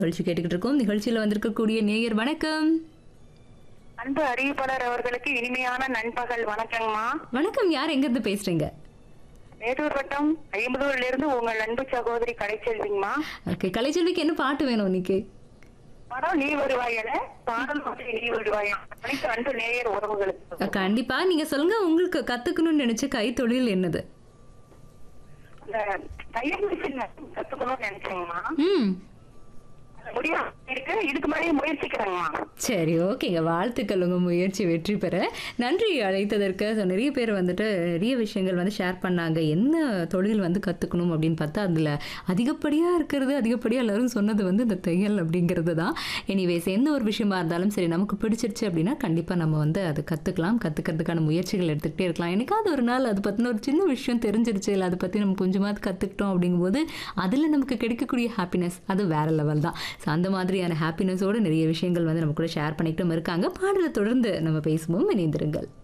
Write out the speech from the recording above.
நிகழ்ச்சி கேட்டுக்கிட்டு இருக்கோம் நிகழ்ச்சியில் வந்திருக்கக்கூடிய நேயர் வணக்கம் அன்பு அறிவிப்பாளர் அவர்களுக்கு இனிமையான நண்பகல் வணக்கங்கம்மா வணக்கம் யார் எங்கிருந்து பேசுறீங்க மேட்டூர் வட்டம் ஐம்பதூர்ல இருந்து உங்கள் அன்பு சகோதரி கடைச்செல்விங்கம்மா ஓகே கலைச்செல்விக்கு என்ன பாட்டு வேணும் இன்னைக்கு படம் நீ வருவாயல பாடல் வந்து நீ வருவாயா அனைத்து அன்பு நேயர் உறவுகளுக்கு அஹ், கண்டிப்பா நீங்க சொல்லுங்க உங்களுக்கு கத்துக்கணும்னு நினைச்ச கைத்தொழில் என்னது இந்த தையல் மிஷின் கத்துக்கணும்னு நினைச்சேங்கம்மா ம் முடியும் இருக்கு இதுக்கு முன்னாடி முயற்சிக்கிறேங்கம்மா சரி ஓகேங்க வாழ்த்துக்கள் உங்கள் முயற்சி வெற்றி பெற நன்றி அழைத்ததற்கு ஸோ நிறைய பேர் வந்துட்டு நிறைய விஷயங்கள் வந்து ஷேர் பண்ணாங்க என்ன தொழில் வந்து கற்றுக்கணும் அப்படின்னு பார்த்தா அதில் அதிகப்படியாக இருக்கிறது அதிகப்படியாக எல்லாரும் சொன்னது வந்து இந்த தையல் அப்படிங்கிறது தான் எனிவேஸ் எந்த ஒரு விஷயமா இருந்தாலும் சரி நமக்கு பிடிச்சிருச்சு அப்படின்னா கண்டிப்பாக நம்ம வந்து அதை கற்றுக்கலாம் கற்றுக்கிறதுக்கான முயற்சிகள் எடுத்துக்கிட்டே இருக்கலாம் என்னைக்காவது ஒரு நாள் அது பற்றின ஒரு சின்ன விஷயம் தெரிஞ்சிருச்சு இல்லை அதை பற்றி நம்ம கொஞ்சமாவது கற்றுக்கிட்டோம் அப்படிங்கும்போது அதில் நமக்கு கிடைக்கக்கூடிய ஹாப்பினஸ் அது வேற லெவல் தான் ஸோ அந்த மாதிரியான ஹாப்பினஸோடு நிறைய விஷயங்கள் வந்து நம்ம கூட ஷேர் பண்ணிக்கிட்டும் இருக்காங்க பாடலை தொடர்ந்து நம்ம பேசுவோம் இணைந்திருங்கள்